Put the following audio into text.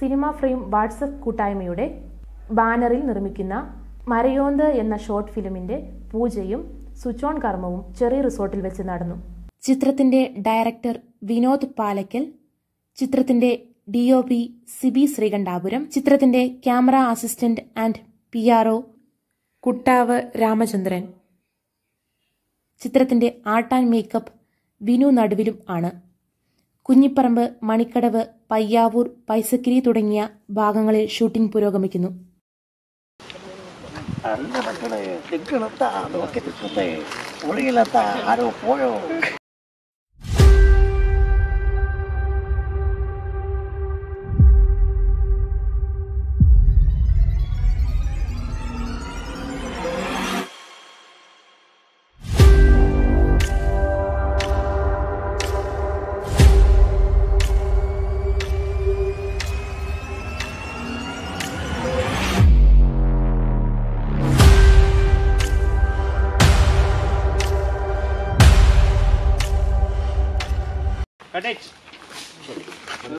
cinema frame WhatsApp കൂട്ടായ്മയുടെ ബാനറിൽ നിർമ്മിക്കുന്ന മരയോന്ത് എന്ന ഷോർട്ട് ഫിലിമിന്റെ പൂജയും സ്വിച്ച് ഓൺ കർമ്മവും ചെറിയ റിസോർട്ടിൽ വെച്ച് നടന്നു ചിത്രത്തിന്റെ ഡയറക്ടർ വിനോദ് പാലക്കൽ ചിത്രത്തിന്റെ D O P Sibi Sreekandapuram ചിത്രത്തിന്റെ camera assistant and P R O കുട്ടാവ് രാമചന്ദ്രൻ ചിത്രത്തിന്റെ ആർട്ട് ആൻഡ് മേക്കപ്പ് വിനു നടുവിലും ആണ് കുഞ്ഞിപ്പറമ്പ് മണിക്കടവ് പയ്യാവൂർ പൈസക്കിരി തുടങ്ങിയ ഭാഗങ്ങളിൽ ഷൂട്ടിംഗ് പുരോഗമിക്കുന്നു അല്ല മക്കളെ നിങ്ങളെത്താ നോക്കി നിൽക്കുന്നേ മുറിയിലെത്താ ആരോ പോയോ